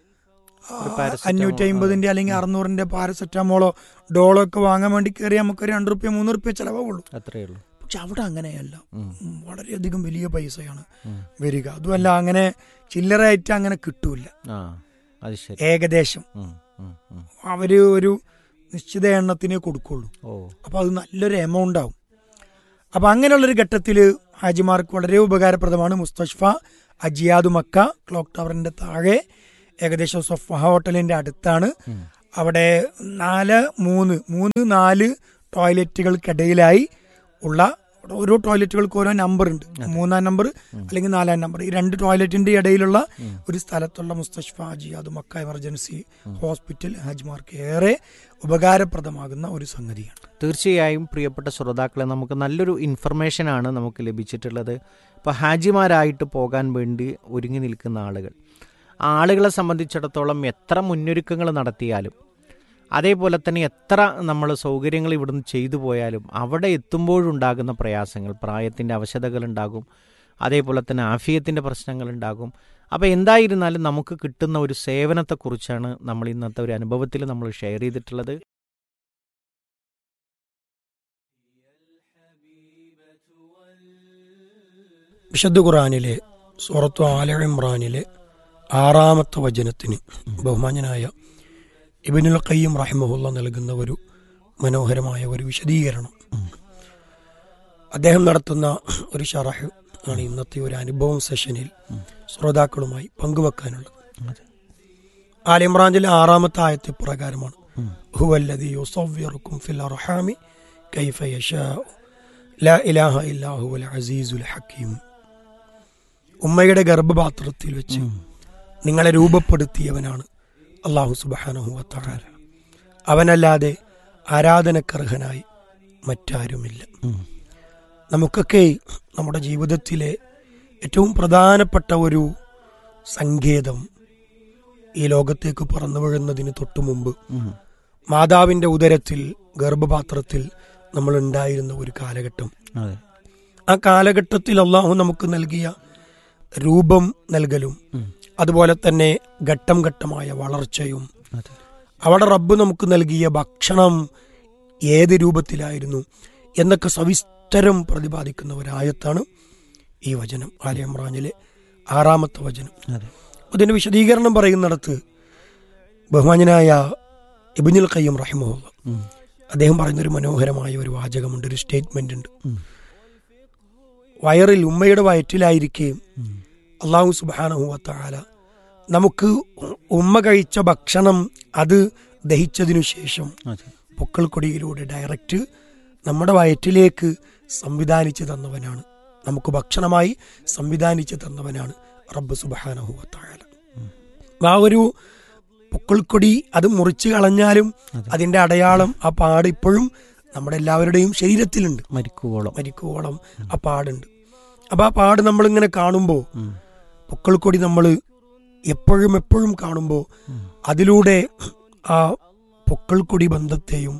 [SPEAKER 13] ഒരു പാരസെറ്റമോൾ,
[SPEAKER 12] അഞ്ഞൂറ്റി അമ്പതിന്റെ അല്ലെങ്കിൽ അറുന്നൂറിന്റെ പാരസെറ്റാമോളോ ഡോളോ ഒക്കെ വാങ്ങാൻ വേണ്ടി കയറി നമുക്ക് രണ്ട് റുപ്യ മൂന്ന് റുപ്യ ചിലവാകുള്ളൂ
[SPEAKER 13] അത്രേ ഉള്ളൂ
[SPEAKER 12] പക്ഷെ അവിടെ അങ്ങനെയല്ല
[SPEAKER 13] ഉം.
[SPEAKER 12] ഉം, വളരെയധികം വലിയ പൈസയാണ്
[SPEAKER 13] ഉം.
[SPEAKER 12] വരിക അതുമല്ല അങ്ങനെ ചില്ലറയായിട്ട് അങ്ങനെ കിട്ടൂല
[SPEAKER 13] ആ അത് ശരി
[SPEAKER 12] ഏകദേശം
[SPEAKER 13] ഉം, ഉം, ഉം.
[SPEAKER 12] അവര് ഒരു നിശ്ചിത എണ്ണത്തിനേ കൊടുക്കുള്ളൂ
[SPEAKER 13] ഓ
[SPEAKER 12] അപ്പോൾ അത് നല്ലൊരു എമൗണ്ട് ആവും അപ്പോൾ അങ്ങനെയുള്ളൊരു ഘട്ടത്തിൽ ഹാജിമാർക്ക് വളരെ ഉപകാരപ്രദമാണ് മുസ്തഷ്ഫ അജിയാദ് മക്ക ക്ലോക്ക് ടവറിന്റെ താഴെ ഏകദേശം സൊഫ ഹോട്ടലിന്റെ അടുത്താണ്
[SPEAKER 13] ഉം.
[SPEAKER 12] അവിടെ നാല് മൂന്ന് മൂന്ന് നാല് ടോയ്ലറ്റുകൾക്കിടയിലായി ഉള്ള ഓരോ ടോയ്ലറ്റുകൾക്ക് ഓരോ നമ്പർ ഉണ്ട് മൂന്നാം നമ്പർ അല്ലെങ്കിൽ നാലാം നമ്പർ ഈ രണ്ട് ടോയ്ലറ്റിന്റെ ഇടയിലുള്ള ഒരു സ്ഥലത്തുള്ള Mustashfa Jiyad Makkah emergency hospital ഹാജിമാർക്ക് ഏറെ ഉപകാരപ്രദമാകുന്ന ഒരു സംഗതിയാണ്
[SPEAKER 13] തീർച്ചയായും പ്രിയപ്പെട്ട ശ്രോതാക്കളെ നമുക്ക് നല്ലൊരു ഇൻഫർമേഷനാണ് നമുക്ക് ലഭിച്ചിട്ടുള്ളത് ഇപ്പോൾ ഹാജിമാരായിട്ട് പോകാൻ വേണ്ടി ഒരുങ്ങി നിൽക്കുന്ന ആളുകൾ ആ ആളുകളെ സംബന്ധിച്ചിടത്തോളം എത്ര മുന്നൊരുക്കങ്ങൾ നടത്തിയാലും അതേപോലെ തന്നെ എത്ര നമ്മൾ സൗകര്യങ്ങൾ ഇവിടുന്ന് ചെയ്തു പോയാലും അവിടെ എത്തുമ്പോഴുണ്ടാകുന്ന പ്രയാസങ്ങൾ പ്രായത്തിൻ്റെ അവശതകളുണ്ടാകും അതേപോലെ തന്നെ ആഫിയത്തിൻ്റെ പ്രശ്നങ്ങളുണ്ടാകും അപ്പോൾ എന്തായിരുന്നാലും നമുക്ക് കിട്ടുന്ന ഒരു സേവനത്തെക്കുറിച്ചാണ് നമ്മൾ ഇന്നത്തെ ഒരു അനുഭവത്തിൽ നമ്മൾ ഷെയർ ചെയ്തിട്ടുള്ളത്
[SPEAKER 12] വിശുദ്ധ ഖുറാനിലെ സൂറത്തു ആല ഇമ്രാനിലെ ആറാമത്തെ വചനത്തിന് ബഹുമാന്യനായ ഇബിനുൽ ഖയ്യം റഹിമഹുല്ല നൽകുന്ന ഒരു മനോഹരമായ ഒരു വിശദീകരണം അദ്ദേഹം നടത്തുന്ന ഒരു ഷറഹ് ആണ് ഇന്നത്തെ ഒരു അനുഭവം സെഷനിൽ ശ്രോതാക്കളുമായി പങ്കുവെക്കാനുള്ളത് ആലിമ്രാഞ്ചിലെ ആറാമത്തെ ആയത്തെ പ്രകാരമാണ് ഹുവല്ലദി യുസവ്വിറുക്കും ഫിൽ അർഹാമി കൈഫ യശാഉ ലാ ഇലാഹ ഇല്ലാ ഹുവൽ അസീസുൽ ഹക്കീം ഉമ്മയുടെ ഗർഭപാത്രത്തിൽ വെച്ച് നിങ്ങളെ രൂപപ്പെടുത്തിയവനാണ് അള്ളാഹു സുബാനഹുവത്താര അവനല്ലാതെ ആരാധനക്കർഹനായി മറ്റാരുമില്ല നമുക്കൊക്കെ നമ്മുടെ ജീവിതത്തിലെ ഏറ്റവും പ്രധാനപ്പെട്ട ഒരു സങ്കേതം ഈ ലോകത്തേക്ക് പറന്നു വീഴുന്നതിന് തൊട്ടു മുമ്പ് മാതാവിന്റെ ഉദരത്തിൽ ഗർഭപാത്രത്തിൽ നമ്മൾ ഉണ്ടായിരുന്ന ഒരു കാലഘട്ടം
[SPEAKER 13] അതെ
[SPEAKER 12] ആ കാലഘട്ടത്തിൽ അള്ളാഹു നമുക്ക് നൽകിയ രൂപം നൽകലും അതുപോലെ തന്നെ ഘട്ടം ഘട്ടമായ വളർച്ചയും അവിടെ റബ്ബ് നമുക്ക് നൽകിയ ഭക്ഷണം ഏത് രൂപത്തിലായിരുന്നു എന്നൊക്കെ സവിസ്തരം പ്രതിപാദിക്കുന്ന ഒരായത്താണ് ഈ വചനം ആലി ഇമ്രാനിലെ ആറാമത്തെ വചനം
[SPEAKER 13] അതെ
[SPEAKER 12] അതിന്റെ വിശദീകരണം പറയുന്നിടത്ത് ബഹുമാന്യനായ ഇബിനുൽ ഖയ്യം റഹിമുള്ള അദ്ദേഹം പറയുന്ന ഒരു മനോഹരമായ ഒരു വാചകമുണ്ട് ഒരു സ്റ്റേറ്റ്മെന്റ് ഉണ്ട് വയറിൽ ഉമ്മയുടെ വയറ്റിലായിരിക്കെ അള്ളാഹു സുബാനഹുവത്താല നമുക്ക് ഉമ്മ കഴിച്ച ഭക്ഷണം അത് ദഹിച്ചതിനു ശേഷം
[SPEAKER 13] അതെ
[SPEAKER 12] പൊക്കൾക്കൊടിയിലൂടെ ഡയറക്റ്റ് നമ്മുടെ വയറ്റിലേക്ക് സംവിധാനിച്ചു തന്നവനാണ് നമുക്ക് ഭക്ഷണമായി സംവിധാനിച്ചു തന്നവനാണ് റബ്ബ് സുബാനഹുവത്താല ആ ഒരു പൊക്കിൾക്കൊടി അത് മുറിച്ചു കളഞ്ഞാലും അതിന്റെ അടയാളം ആ പാട് ഇപ്പോഴും നമ്മുടെ എല്ലാവരുടെയും ശരീരത്തിലുണ്ട്
[SPEAKER 13] മരിക്കുവോളം
[SPEAKER 12] മരിക്കുവോളം ആ പാടുണ്ട് അപ്പൊ ആ പാട് നമ്മളിങ്ങനെ കാണുമ്പോൾ പൊക്കിൾക്കൊടി നമ്മൾ എപ്പോഴും എപ്പോഴും കാണുമ്പോൾ അതിലൂടെ ആ പൊക്കിൾക്കൊടി ബന്ധത്തെയും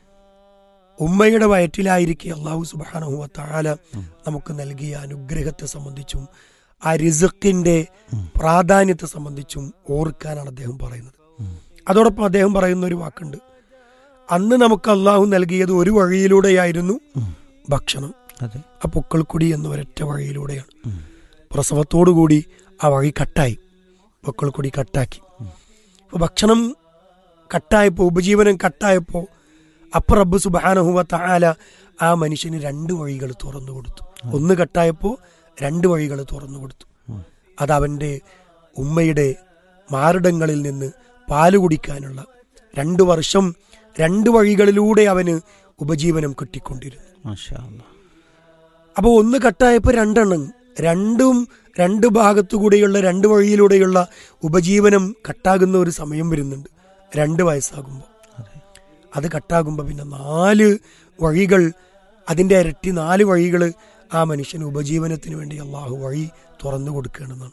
[SPEAKER 12] ഉമ്മയുടെ വയറ്റിലായിരിക്കെ അള്ളാഹു സുബാനഹുവ താല നമുക്ക് നൽകിയ അനുഗ്രഹത്തെ സംബന്ധിച്ചും ആ റിസക്കിന്റെ പ്രാധാന്യത്തെ സംബന്ധിച്ചും ഓർക്കാനാണ് അദ്ദേഹം പറയുന്നത് അതോടൊപ്പം അദ്ദേഹം പറയുന്ന ഒരു വാക്കുണ്ട് അന്ന് നമുക്ക് അള്ളാഹു നൽകിയത് ഒരു വഴിയിലൂടെയായിരുന്നു ഭക്ഷണം
[SPEAKER 13] അതെ
[SPEAKER 12] ആ പൊക്കൾക്കുടി എന്ന ഒരൊറ്റ വഴിയിലൂടെയാണ് പ്രസവത്തോടുകൂടി ആ വഴി കട്ടായി പൊക്കൾക്കുടി കട്ടാക്കി അപ്പൊ ഭക്ഷണം കട്ടായപ്പോ ഉപജീവനം കട്ടായപ്പോ അപ്പൊ റബ്ബ് സുബാനഹുവ താല ആ മനുഷ്യന് രണ്ട് വഴികൾ തുറന്നു കൊടുത്തു ഒന്ന് കട്ടായപ്പോ രണ്ട് വഴികൾ തുറന്നു കൊടുത്തു അത് അവന്റെ ഉമ്മയുടെ മാറിടങ്ങളിൽ നിന്ന് പാല് കുടിക്കാനുള്ള രണ്ടു വർഷം രണ്ട് വഴികളിലൂടെ അവന് ഉപജീവനം കിട്ടിക്കൊണ്ടിരുന്നു
[SPEAKER 13] മാഷാ അല്ലാ.
[SPEAKER 12] അപ്പോൾ ഒന്ന് കട്ടായപ്പോൾ രണ്ടെണ്ണം രണ്ടും രണ്ട് ഭാഗത്തുകൂടെയുള്ള രണ്ട് വഴിയിലൂടെയുള്ള ഉപജീവനം കട്ടാകുന്ന ഒരു സമയം വരുന്നുണ്ട് രണ്ട് വയസ്സാകുമ്പോൾ അത് കട്ടാകുമ്പോൾ പിന്നെ നാല് വഴികൾ അതിൻ്റെ ഇരട്ടി നാല് വഴികൾ ആ മനുഷ്യന് ഉപജീവനത്തിന് വേണ്ടി അള്ളാഹു വഴി തുറന്നു കൊടുക്കുകയാണെന്നാണ്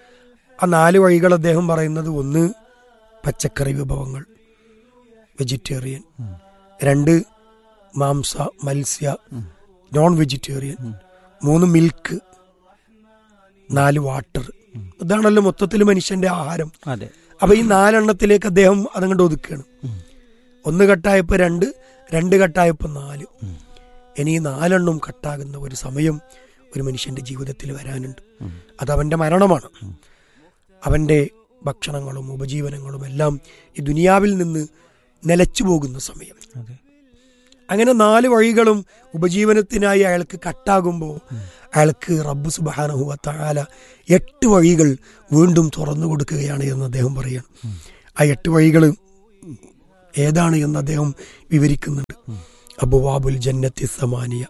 [SPEAKER 12] ആ നാല് വഴികൾ അദ്ദേഹം പറയുന്നത് ഒന്ന് പച്ചക്കറി വിഭവങ്ങൾ വെജിറ്റേറിയൻ രണ്ട് മാംസ മത്സ്യ നോൺ വെജിറ്റേറിയൻ മൂന്ന് മിൽക്ക് നാല് വാട്ടർ ഇതാണല്ലോ മൊത്തത്തിൽ മനുഷ്യന്റെ ആഹാരം
[SPEAKER 13] അതെ
[SPEAKER 12] അപ്പൊ ഈ നാലെണ്ണത്തിലേക്ക് അദ്ദേഹം അതങ്ങോട്ട് ഒതുക്കുകയാണ് ഒന്ന് കട്ടായപ്പോ രണ്ട് രണ്ട് കട്ടായപ്പോ നാല് ഇനി ഈ നാലെണ്ണം കട്ടാകുന്ന ഒരു സമയം ഒരു മനുഷ്യന്റെ ജീവിതത്തിൽ വരാനുണ്ട് അത് അവന്റെ മരണമാണ് അവന്റെ ഭക്ഷണങ്ങളും ഉപജീവനങ്ങളും എല്ലാം ഈ ദുനിയാവിൽ നിന്ന് നിലച്ചു പോകുന്ന സമയം
[SPEAKER 13] അതെ
[SPEAKER 12] അങ്ങനെ നാല് വഴികളും ഉപജീവനത്തിനായി അയാൾക്ക് കട്ടാകുമ്പോൾ അയാൾക്ക് റബ്ബ് സുബാനഹുവ താല എട്ട് വഴികൾ വീണ്ടും തുറന്നു കൊടുക്കുകയാണ് എന്ന് അദ്ദേഹം പറയാണ് ആ എട്ട് വഴികൾ ഏതാണ് എന്ന് അദ്ദേഹം വിവരിക്കുന്നുണ്ട് അബുവാബുൽ ജന്നത്തി സമാനിയ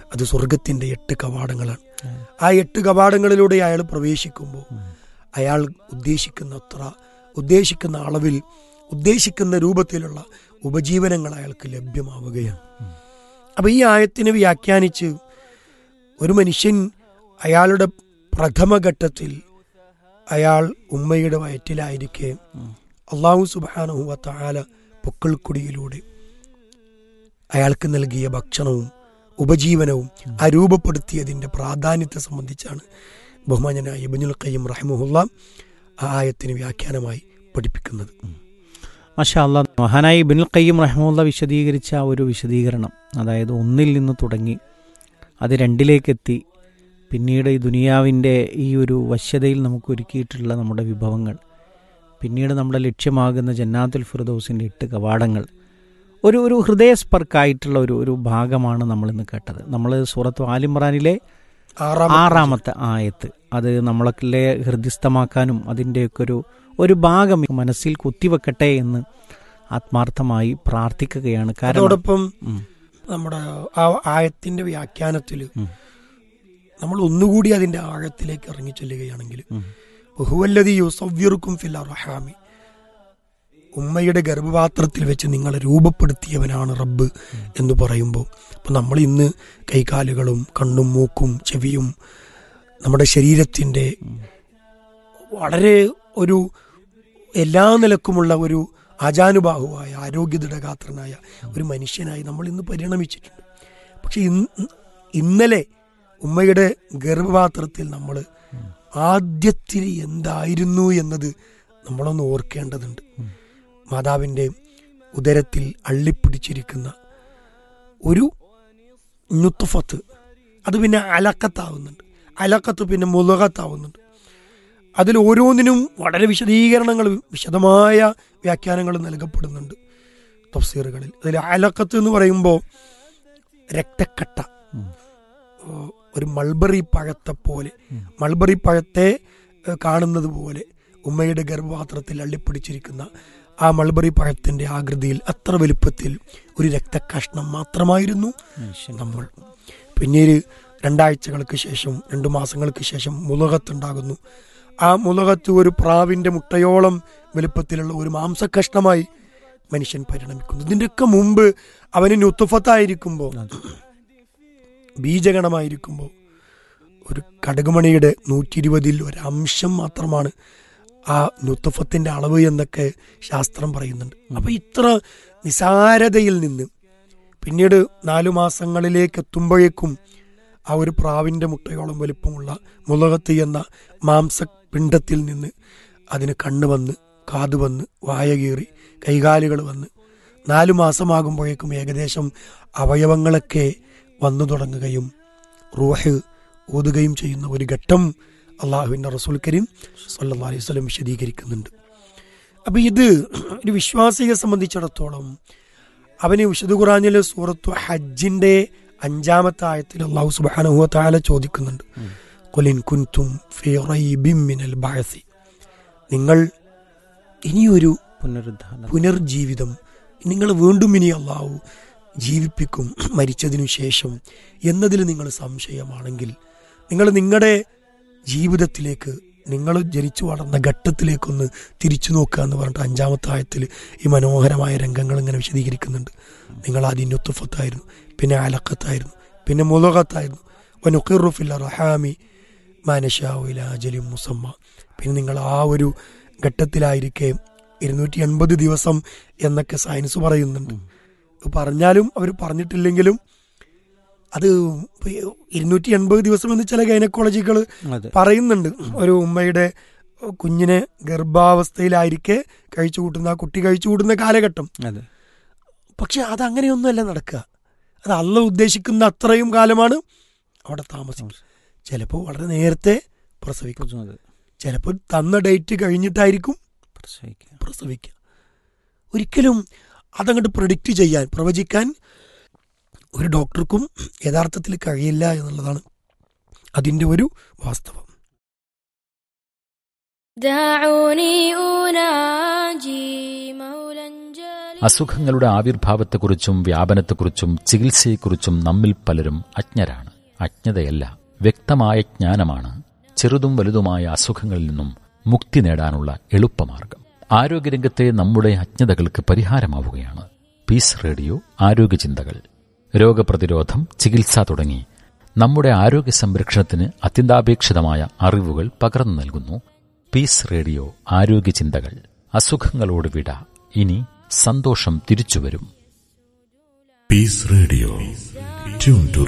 [SPEAKER 12] അത് സ്വർഗത്തിന്റെ എട്ട് കവാടങ്ങളാണ് ആ എട്ട് കവാടങ്ങളിലൂടെ അയാൾ പ്രവേശിക്കുമ്പോൾ അയാൾ ഉദ്ദേശിക്കുന്ന അത്ര ഉദ്ദേശിക്കുന്ന അളവിൽ ഉദ്ദേശിക്കുന്ന രൂപത്തിലുള്ള ഉപജീവനങ്ങൾ അയാൾക്ക് ലഭ്യമാവുകയാണ് അപ്പൊ ഈ ആയത്തിനെ വ്യാഖ്യാനിച്ച് ഒരു മനുഷ്യൻ അയാളുടെ പ്രഥമഘട്ടത്തിൽ അയാൾ ഉമ്മയുടെ വയറ്റിലായിരിക്കെ അള്ളാഹു സുബാനഹുവ താല പൊക്കിൾക്കുടിയിലൂടെ അയാൾക്ക് നൽകിയ ഭക്ഷണവും ഉപജീവനവും ആ രൂപപ്പെടുത്തിയതിൻ്റെ പ്രാധാന്യത്തെ സംബന്ധിച്ചാണ് ബഹുമാനനായ ഇബനുൽ ഖയ്യം റഹ്മുല്ല ആ ആയത്തിന് വ്യാഖ്യാനമായി പഠിപ്പിക്കുന്നത്
[SPEAKER 13] മാഷാ അല്ലാ മഹാനായി ഇബിനുൽ ഖയ്യം റഹ്മുല്ല വിശദീകരിച്ച ആ ഒരു വിശദീകരണം അതായത് ഒന്നിൽ നിന്ന് തുടങ്ങി അത് രണ്ടിലേക്കെത്തി പിന്നീട് ഈ ദുനിയാവിൻ്റെ ഈ ഒരു വശ്യതയിൽ നമുക്ക് ഒരുക്കിയിട്ടുള്ള നമ്മുടെ വിഭവങ്ങൾ പിന്നീട് നമ്മുടെ ലക്ഷ്യമാകുന്ന ജന്നാത്തുൽ ഫിറദൌസിൻ്റെ എട്ട് കവാടങ്ങൾ ഒരു ഒരു ഹൃദയസ്പർക്കായിട്ടുള്ള ഒരു ഒരു ഭാഗമാണ് നമ്മൾ ഇന്ന് കേട്ടത് നമ്മൾ സൂറത്ത് ആലിമ്രാനിലെ ആറാമത്തെ ആയത്ത് അത് നമ്മളെ ഹൃദയസ്ഥമാക്കാനും അതിൻ്റെയൊക്കെ ഒരു ഒരു ഭാഗം മനസ്സിൽ കുത്തിവെക്കട്ടെ എന്ന് ആത്മാർത്ഥമായി പ്രാർത്ഥിക്കുകയാണ് കാരണം
[SPEAKER 12] അതോടൊപ്പം നമ്മുടെ ആ ആയത്തിന്റെ വ്യാഖ്യാനത്തിൽ നമ്മൾ ഒന്നുകൂടി അതിന്റെ ആഴത്തിലേക്ക് ഇറങ്ങി ചെല്ലുകയാണെങ്കിൽ ബഹുവല്ലതി യുസവ്യർക്കും ഫിൽ റഹാമി ഉമ്മയുടെ ഗർഭപാത്രത്തിൽ വെച്ച് നിങ്ങളെ രൂപപ്പെടുത്തിയവനാണ് റബ്ബ് എന്ന് പറയുമ്പോൾ അപ്പം നമ്മൾ ഇന്ന് കൈകാലുകളും കണ്ണും മൂക്കും ചെവിയും നമ്മുടെ ശരീരത്തിൻ്റെ വളരെ ഒരു എല്ലാ നിലക്കുമുള്ള ഒരു ആജാനുബാഹുവായ ആരോഗ്യദൃഢഗാത്രനായ ഒരു മനുഷ്യനായി നമ്മൾ ഇന്ന് പരിണമിച്ചിട്ടുണ്ട് പക്ഷെ ഇന്ന് ഇന്നലെ ഉമ്മയുടെ ഗർഭപാത്രത്തിൽ നമ്മൾ ആദ്യത്തിൽ എന്തായിരുന്നു എന്നത് നമ്മളൊന്ന് ഓർക്കേണ്ടതുണ്ട് മാതാവിൻ്റെ ഉദരത്തിൽ അള്ളിപ്പിടിച്ചിരിക്കുന്ന ഒരു നുത്തുഫത്ത് അത് പിന്നെ അലക്കത്താവുന്നുണ്ട് അലക്കത്ത് പിന്നെ മുലകത്താവുന്നുണ്ട് അതിൽ ഓരോന്നിനും വളരെ വിശദീകരണങ്ങൾ വിശദമായ വ്യാഖ്യാനങ്ങൾ നൽകപ്പെടുന്നുണ്ട് തഫ്സീറുകളിൽ അതിൽ അലക്കത്ത് എന്ന് പറയുമ്പോൾ രക്തക്കട്ട ഒരു മൾബറി പഴത്തെ പോലെ മൾബറി പഴത്തെ കാണുന്നത് പോലെ ഉമ്മയുടെ ഗർഭപാത്രത്തിൽ അള്ളിപ്പിടിച്ചിരിക്കുന്ന ആ മൾബറി പഴത്തിന്റെ ആകൃതിയിൽ അത്ര വലുപ്പത്തിൽ ഒരു രക്തകഷ്ണം മാത്രമായിരുന്നു നമ്മൾ പിന്നീട് രണ്ടാഴ്ചകൾക്ക് ശേഷം രണ്ടു മാസങ്ങൾക്ക് ശേഷം മുലകത്തുണ്ടാകുന്നു ആ മുലകത്ത് ഒരു പ്രാവിന്റെ മുട്ടയോളം വലുപ്പത്തിലുള്ള ഒരു മാംസകഷ്ണമായി മനുഷ്യൻ പരിണമിക്കുന്നു ഇതിൻ്റെയൊക്കെ മുമ്പ് അവന് നുത്തുഫത്തായിരിക്കുമ്പോൾ ബീജഗണമായിരിക്കുമ്പോൾ ഒരു കടുകുമണിയുടെ നൂറ്റി ഇരുപതിൽ ഒരംശം മാത്രമാണ് ആ നുത്തുഫത്തിന്റെ അളവ് എന്നൊക്കെ ശാസ്ത്രം പറയുന്നുണ്ട് അപ്പൊ ഇത്ര നിസാരതയിൽ നിന്ന് പിന്നീട് നാലു മാസങ്ങളിലേക്ക് എത്തുമ്പോഴേക്കും ആ ഒരു പ്രാവിന്റെ മുട്ടയോളം വലുപ്പമുള്ള മുളകത്ത് എന്ന മാംസപിണ്ഡത്തിൽ നിന്ന് അതിന് കണ്ണ് വന്ന് കാത് വന്ന് വായ കീറി കൈകാലുകൾ വന്ന് നാലു മാസമാകുമ്പോഴേക്കും ഏകദേശം അവയവങ്ങളൊക്കെ വന്നു തുടങ്ങുകയും റൂഹ് ഓതുകയും ചെയ്യുന്ന ഒരു ഘട്ടം അള്ളാഹുവിൻ്റെ റസൂൽ കരീം സല്ലാ അലൈഹി സ്വലം വിശദീകരിക്കുന്നുണ്ട് അപ്പം ഇത് ഒരു വിശ്വാസിയെ സംബന്ധിച്ചിടത്തോളം അവന് വിശുദ്ധ ഖുറാനിലെ സൂറത്തു ഹജ്ജിന്റെ അഞ്ചാമത്തെ ആയത്തിൽ അള്ളാഹു സുബാനുഹു താല ചോദിക്കുന്നുണ്ട് കൊലിൻ കുൻതും ഫീ റൈബിൻ മിനൽ ബഅസി നിങ്ങൾ ഇനിയൊരു
[SPEAKER 13] പുനരുദ്ധാനം
[SPEAKER 12] പുനർജീവിതം നിങ്ങൾ വീണ്ടും ഇനി അള്ളാഹു ജീവിപ്പിക്കും മരിച്ചതിനു ശേഷം എന്നതിൽ നിങ്ങൾ സംശയമാണെങ്കിൽ നിങ്ങൾ നിങ്ങളുടെ ജീവിതത്തിലേക്ക് നിങ്ങൾ ജനിച്ചു വളർന്ന ഘട്ടത്തിലേക്കൊന്ന് തിരിച്ചു നോക്കുക എന്ന് പറഞ്ഞിട്ട് അഞ്ചാമത്തെ ആയത്തിൽ ഈ മനോഹരമായ രംഗങ്ങൾ ഇങ്ങനെ വിശദീകരിക്കുന്നുണ്ട് നിങ്ങൾ ആദ്യം നുത്തുഫത്തായിരുന്നു പിന്നെ അലക്കത്തായിരുന്നു പിന്നെ മുലകത്തായിരുന്നു വനുഖിറുഫില്ല റഹാമി മാനഷാവുലാജലി മുസമ്മ പിന്നെ നിങ്ങൾ ആ ഒരു ഘട്ടത്തിലായിരിക്കെ ഇരുന്നൂറ്റി എൺപത് ദിവസം എന്നൊക്കെ സയൻസ് പറയുന്നുണ്ട് പറഞ്ഞാലും അവർ പറഞ്ഞിട്ടില്ലെങ്കിലും അത് ഇരുന്നൂറ്റി എൺപത് ദിവസം എന്ന് ചില ഗൈനക്കോളജികൾ പറയുന്നുണ്ട് ഒരു ഉമ്മയുടെ കുഞ്ഞിനെ ഗർഭാവസ്ഥയിലായിരിക്കെ കഴിച്ചു കൂട്ടുന്ന ആ കുട്ടി കഴിച്ചു കൂട്ടുന്ന കാലഘട്ടം പക്ഷെ അത് അങ്ങനെയൊന്നുമല്ല നടക്കുക അത് അല്ല ഉദ്ദേശിക്കുന്ന അത്രയും കാലമാണ് അവിടെ താമസിക്കുന്നത് ചിലപ്പോൾ വളരെ നേരത്തെ പ്രസവിക്കും ചിലപ്പോൾ തന്ന ഡേറ്റ് കഴിഞ്ഞിട്ടായിരിക്കും പ്രസവിക്കുക ഒരിക്കലും അതങ്ങോട്ട് പ്രഡിക്റ്റ് ചെയ്യാൻ പ്രവചിക്കാൻ ഒരു ഡോക്ടർക്കും യഥാർത്ഥത്തിൽ കഴിയില്ല എന്നുള്ളതാണ് അതിൻ്റെ ഒരു വാസ്തവം
[SPEAKER 14] دعوني أناجي مولا جليلا
[SPEAKER 4] അസുഖങ്ങളുടെ ആവിർഭാവത്തെക്കുറിച്ചും വ്യാപനത്തെക്കുറിച്ചും ചികിത്സയെക്കുറിച്ചും നമ്മിൽ പലരും അജ്ഞരാണ് അജ്ഞതയല്ല വ്യക്തമായ ജ്ഞാനമാണ് ചെറുതും വലുതുമായ അസുഖങ്ങളിൽ നിന്നും മുക്തി നേടാനുള്ള എളുപ്പമാർഗം ആരോഗ്യരംഗത്തെ നമ്മുടെ അജ്ഞതകൾക്ക് പരിഹാരമാവുകയാണ് പീസ് റേഡിയോ ആരോഗ്യചിന്തകൾ രോഗപ്രതിരോധം ചികിത്സ തുടങ്ങി നമ്മുടെ ആരോഗ്യ സംരക്ഷണത്തിന് അത്യന്താപേക്ഷിതമായ അറിവുകൾ പകർന്നു നൽകുന്നു പീസ് റേഡിയോ ആരോഗ്യചിന്തകൾ അസുഖങ്ങളോട് വിട ഇനി സന്തോഷം തിരിച്ചുവരും
[SPEAKER 6] Peace Radio. Tune to